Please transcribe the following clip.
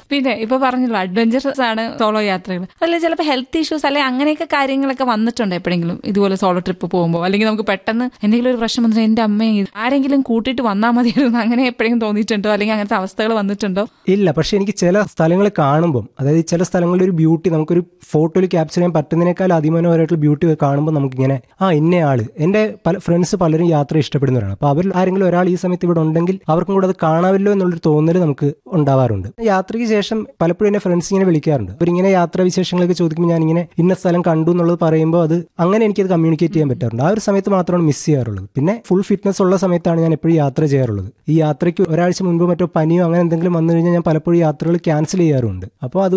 പിന്നെ ഇപ്പൊ പറഞ്ഞല്ലോ അഡ്വഞ്ചറസ് ആണ് സോളോ യാത്രകൾ അതല്ല ചിലപ്പോൾ ഹെൽത്ത് ഇഷ്യൂസ് അല്ലെങ്കിൽ അങ്ങനെയൊക്കെ കാര്യങ്ങളൊക്കെ വന്നിട്ടുണ്ട് എപ്പോഴെങ്കിലും ഇതുപോലെ സോളോ ട്രിപ്പ് പോകുമ്പോൾ അല്ലെങ്കിൽ നമുക്ക് പെട്ടെന്ന് എന്തെങ്കിലും ഒരു പ്രശ്നം വന്നിട്ട് എന്റെ അമ്മയെ ആരെങ്കിലും കൂട്ടിയിട്ട് വന്നാൽ മതിയായിരുന്നു അങ്ങനെ എപ്പോഴെങ്കിലും തോന്നിയിട്ടുണ്ടോ അല്ലെങ്കിൽ അങ്ങനത്തെ അവസ്ഥകൾ വന്നിട്ടുണ്ടോ ഇല്ല പക്ഷെ എനിക്ക് ചില സ്ഥലങ്ങൾ കാണുമ്പം അതായത് ചില സ്ഥലങ്ങളുടെ ഒരു ബ്യൂട്ടി നമുക്കൊരു ഫോട്ടോയിൽ ക്യാപ്ചർ ചെയ്യാൻ പറ്റുന്നതിനേക്കാൾ അതിമനോഹരമായിട്ടുള്ള ബ്യൂട്ടി കാണുമ്പോൾ നമുക്കിങ്ങനെ ആ ഇന്ന ആള് എൻ്റെ പല ഫ്രണ്ട്സ് പലരും യാത്ര ഇഷ്ടപ്പെടുന്നവരാണ് അപ്പോൾ അവരിൽ ആരെങ്കിലും ഒരാൾ ഈ സമയത്ത് ഇവിടെ ഉണ്ടെങ്കിൽ അവർക്കും കൂടെ അത് കാണാമല്ലോ എന്നുള്ളൊരു തോന്നൽ നമുക്ക് ഉണ്ടാവാറുണ്ട് യാത്രയ്ക്ക് ശേഷം പലപ്പോഴും എന്നെ ഫ്രണ്ട്സ് ഇങ്ങനെ വിളിക്കാറുണ്ട് അവരിങ്ങനെ യാത്രാ വിശേഷങ്ങളൊക്കെ ചോദിക്കുമ്പോൾ ഞാൻ ഇങ്ങനെ ഇന്ന സ്ഥലം കണ്ടു എന്നുള്ളത് പറയുമ്പോൾ അത് അങ്ങനെ എനിക്കത് കമ്മ്യൂണിക്കേറ്റ് ചെയ്യാൻ പറ്റാറുണ്ട് ആ ഒരു സമയത്ത് മാത്രമാണ് മിസ് ചെയ്യാറുള്ളത് പിന്നെ ഫുൾ ഫിറ്റ്നസ് ഉള്ള സമയത്താണ് ഞാൻ എപ്പോഴും യാത്ര ചെയ്യാറുള്ളത് ഈ യാത്രയ്ക്ക് ഒരാഴ്ച മുൻപ് മറ്റോ പനിയോ അങ്ങനെ എന്തെങ്കിലും വന്നു കഴിഞ്ഞാൽ ഞാൻ പലപ്പോഴും യാത്രകൾ ക്യാൻസൽ ചെയ്യാറുണ്ട് അപ്പോൾ അത്